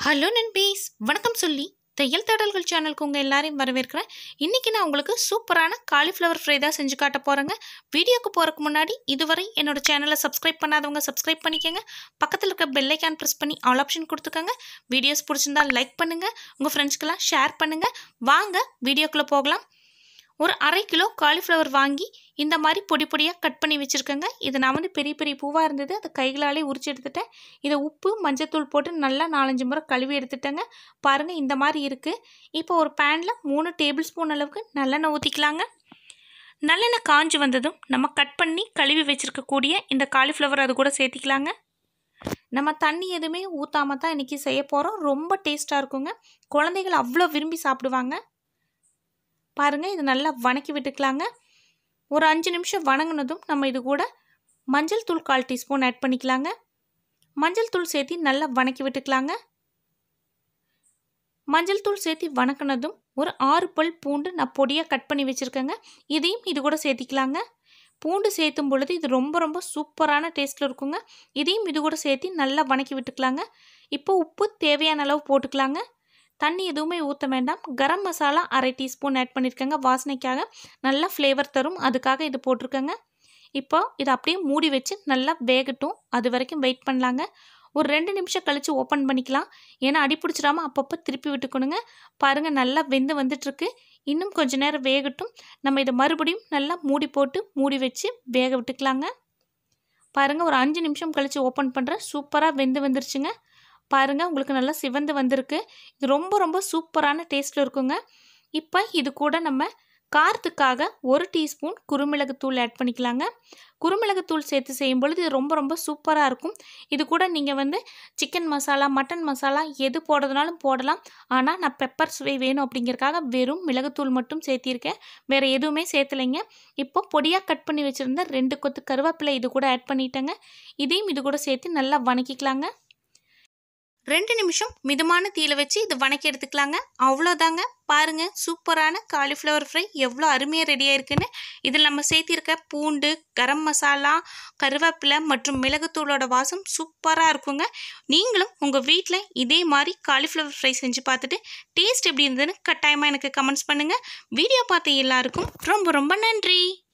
hello நண்பீஸ் வணக்கம் சொல்லி தையல் தேடல்கள் சேனலுக்கு உங்கள் எல்லாரையும் வரவேற்கிறேன் இன்றைக்கி நான் உங்களுக்கு சூப்பரான காலிஃப்ளவர் ஃப்ரை தான் செஞ்சு காட்ட போகிறேங்க வீடியோக்கு போகிறதுக்கு முன்னாடி இதுவரை என்னோட சேனலை சப்ஸ்கிரைப் பண்ணாதவங்க சப்ஸ்கிரைப் பண்ணிக்கோங்க பக்கத்தில் இருக்க பெல் ஐக்கான் ப்ரெஸ் பண்ணி ஆல் ஆப்ஷன் கொடுத்துக்கோங்க வீடியோஸ் பிடிச்சிருந்தா லைக் பண்ணுங்கள் உங்கள் ஃப்ரெண்ட்ஸ்க்கெல்லாம் ஷேர் பண்ணுங்கள் வாங்க வீடியோக்குள்ளே போகலாம் ஒரு அரை கிலோ காலிஃப்ளவர் வாங்கி இந்த மாதிரி பொடி பொடியாக கட் பண்ணி வச்சுருக்கேங்க இது நான் வந்து பெரிய பெரிய பூவாக இருந்தது அதை கைகளாலே உரிச்சு எடுத்துட்டேன் இதை உப்பு மஞ்சத்தூள் போட்டு நல்லா நாலஞ்சு முறை கழுவி எடுத்துட்டேங்க பாருங்கள் இந்த மாதிரி இருக்குது இப்போ ஒரு பேனில் மூணு டேபிள் ஸ்பூன் அளவுக்கு நல்லெண்ணெய் ஊற்றிக்கலாங்க நல்லெண்ணெய் காஞ்சி வந்ததும் நம்ம கட் பண்ணி கழுவி வச்சுருக்கக்கூடிய இந்த காலிஃப்ளவர் அது கூட சேர்த்திக்கலாங்க நம்ம தண்ணி எதுவுமே ஊற்றாம தான் இன்றைக்கி செய்ய போகிறோம் ரொம்ப டேஸ்ட்டாக இருக்குங்க குழந்தைகள் அவ்வளோ விரும்பி சாப்பிடுவாங்க பாருங்கள் இது நல்லா வணக்கி விட்டுக்கலாங்க ஒரு அஞ்சு நிமிஷம் வணங்கினதும் நம்ம இது கூட மஞ்சள் தூள் கால் டீஸ்பூன் ஆட் பண்ணிக்கலாங்க மஞ்சள் தூள் சேர்த்து நல்லா வணக்கி விட்டுக்கலாங்க மஞ்சள் தூள் சேர்த்து வணக்கினதும் ஒரு ஆறு பல் பூண்டு நான் பொடியாக கட் பண்ணி வச்சுருக்கேங்க இதையும் இது கூட சேர்த்திக்கலாங்க பூண்டு சேர்த்தும் பொழுது இது ரொம்ப ரொம்ப சூப்பரான டேஸ்ட்டில் இருக்குங்க இதையும் இது கூட சேர்த்து நல்லா வணக்கி விட்டுக்கலாங்க இப்போ உப்பு தேவையான அளவு போட்டுக்கலாங்க தண்ணி எதுவுமே ஊற்ற வேண்டாம் கரம் மசாலா அரை டீஸ்பூன் ஆட் பண்ணியிருக்கேங்க வாசனைக்காக நல்லா ஃப்ளேவர் தரும் அதுக்காக இது போட்டிருக்கேங்க இப்போ இதை அப்படியே மூடி வச்சு நல்லா வேகட்டும் அது வரைக்கும் வெயிட் பண்ணலாங்க ஒரு ரெண்டு நிமிஷம் கழித்து ஓப்பன் பண்ணிக்கலாம் ஏன்னா அடி பிடிச்சிடாம அப்பப்போ திருப்பி விட்டுக்கணுங்க பாருங்கள் நல்லா வெந்து வந்துட்டுருக்கு இன்னும் கொஞ்ச நேரம் வேகட்டும் நம்ம இதை மறுபடியும் நல்லா மூடி போட்டு மூடி வச்சு வேக விட்டுக்கலாங்க பாருங்கள் ஒரு அஞ்சு நிமிஷம் கழித்து ஓப்பன் பண்ணுறேன் சூப்பராக வெந்து வந்துருச்சுங்க பாருங்கள் உங்களுக்கு நல்லா சிவந்து வந்திருக்கு இது ரொம்ப ரொம்ப சூப்பரான டேஸ்ட்டில் இருக்குங்க இப்போ இது கூட நம்ம காரத்துக்காக ஒரு டீஸ்பூன் குருமிளகுத்தூள் ஆட் பண்ணிக்கலாங்க குருமிளகுத்தூள் சேர்த்து செய்யும் பொழுது இது ரொம்ப ரொம்ப சூப்பராக இருக்கும் இது கூட நீங்கள் வந்து சிக்கன் மசாலா மட்டன் மசாலா எது போடுறதுனாலும் போடலாம் ஆனால் நான் பெப்பர் சுவை வேணும் அப்படிங்கிறக்காக வெறும் மிளகுத்தூள் மட்டும் சேர்த்திருக்கேன் வேறு எதுவுமே சேர்த்தலைங்க இப்போ பொடியாக கட் பண்ணி வச்சுருந்த ரெண்டு கொத்து கருவேப்பிலை இது கூட ஆட் பண்ணிட்டேங்க இதையும் இது கூட சேர்த்து நல்லா வணக்கிக்கலாங்க ரெண்டு நிமிஷம் மிதமான தீயில வச்சு இது வணக்கி எடுத்துக்கலாங்க அவ்வளோதாங்க பாருங்க சூப்பரான காலிஃப்ளவர் ஃப்ரை எவ்வளோ அருமையாக ரெடியாக இருக்குன்னு இதில் நம்ம சேர்த்திருக்க பூண்டு கரம் மசாலா கருவேப்பிலை மற்றும் மிளகுத்தூளோட வாசம் சூப்பராக இருக்குங்க நீங்களும் உங்கள் வீட்டில் இதே மாதிரி காலிஃப்ளவர் ஃப்ரை செஞ்சு பார்த்துட்டு டேஸ்ட் எப்படி இருந்ததுன்னு கட்டாயமாக எனக்கு கமெண்ட்ஸ் பண்ணுங்கள் வீடியோ பார்த்த எல்லாருக்கும் ரொம்ப ரொம்ப நன்றி